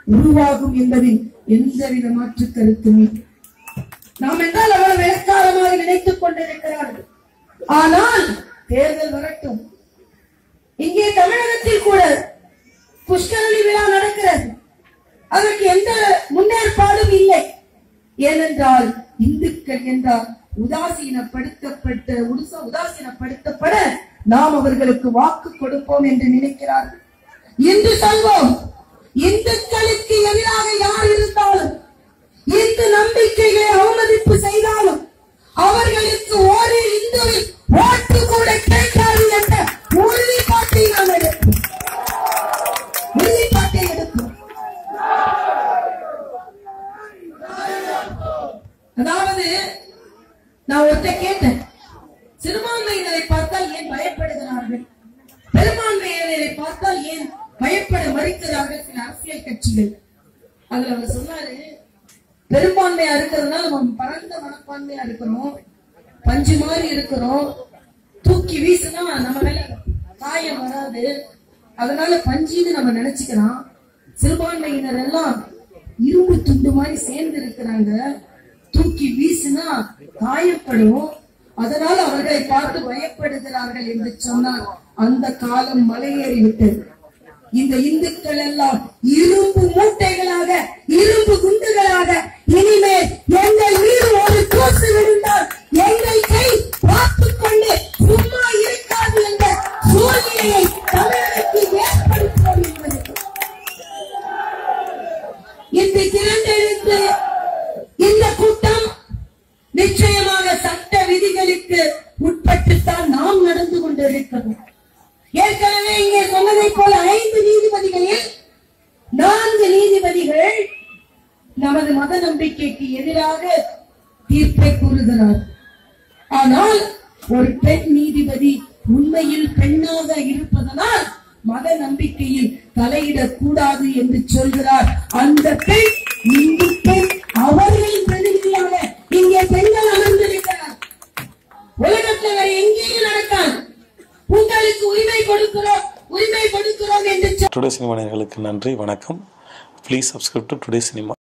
உருவாகும் என்பதில் எந்தவித மாற்று கருத்துமே நாம் என்றால் அவ்வளவு வேலைக்காரமாக நினைத்துக் கொண்டிருக்கிறார்கள் ஆனால் தேர்தல் வரட்டும் இங்கே தமிழகத்தில் கூட புஷ்கரணி விழா நடக்கிறது அதற்கு எந்த முன்னேற்பாடும் இல்லை ஏனென்றால் இந்துக்கள் என்றால் உதாசீனப்படுத்தப்பட்ட உடுச- உதாசீனப்படுத்தப்பட நாம் அவர்களுக்கு வாக்கு கொடுப்போம் என்று நினைக்கிறார்கள் இந்து சொல்வோம் இந்துக்களுக்கு எதிராக யார் இருந்தாலும் இந்து நம்பிக்கைகளை அவமதிப்பு செய்தாலும் அவர்களுக்கு ஒரு இந்துவில் ஓட்டு கூட கிடைக்காது என்ற உறுதிப்பாட்டை நாம் எடுப்போம் உறுதிப்பாட்டை எடுப்போம் அதாவது நான் ஒருத்த கேட்டேன் சிறுபான்மையினரை பார்த்தால் ஏன் பயப்படுகிறார்கள் பெரும்பான்மையினரை பார்த்தால் ஏன் பயப்பட மறுக்கிறார்கள் சில அரசியல் கட்சிகள் அதுல அவர் சொன்னாரு பெரும்பான்மையா இருக்கிறதுனால நம்ம பரந்த மனப்பான்மையா இருக்கிறோம் பஞ்சு மாதிரி இருக்கிறோம் தூக்கி வீசுனா நம்ம மேல காயம் வராது அதனால பஞ்சுன்னு நம்ம நினைச்சுக்கலாம் சிறுபான்மையினர் எல்லாம் இரும்பு துண்டு மாதிரி சேர்ந்து இருக்கிறாங்க தூக்கி வீசுனா காயப்படும் அதனால் அவர்களை பார்த்து பயப்படுகிறார்கள் என்று சொன்னார் அந்த காலம் மலையேறி விட்டது இந்த இந்துக்கள் எல்லாம் இரும்பு மூட்டைகளாக இரும்பு குண்டுகளாக இனிமேல் எங்கள் மீது ஒரு தூசு விழுந்தால் எங்கள் கை பார்த்துக் கொண்டு சும்மா இருக்காது என்ற சூழ்நிலையை தமிழகத்தில் ஏற்படுத்துவோம் என்பது இந்த திரண்டெழுந்து இந்த கூட்டம் நிச்சயமாக சட்ட விதிகளுக்கு உட்பட்டுத்தான் நாம் நடந்து கொண்டிருக்கிறோம் ஏற்கனவே இங்கே சொன்னதை போல ஐந்து நீதிபதிகளில் நான்கு நீதிபதிகள் நமது மத நம்பிக்கைக்கு எதிராக தீர்ப்பை கூறுகிறார் ஆனால் ஒரு பெண் நீதிபதி உண்மையில் பெண்ணாக இருப்பதனால் மத நம்பிக்கையில் தலையிடக் கூடாது என்று சொல்கிறார் அந்த பெண் இந்து பெண் அவர்களின் பிரதிநிதியாக இங்கே பெண்கள் அமர்ந்திருக்கிறார் உலகத்துல வேற எங்கேயும் நடக்காது உங்களுக்கு உரிமை கொடுக்கிறோம் உரிமை கொடுக்கிறோம் என்று டுடே சினிமா நேயர்களுக்கு நன்றி வணக்கம் please subscribe to today cinema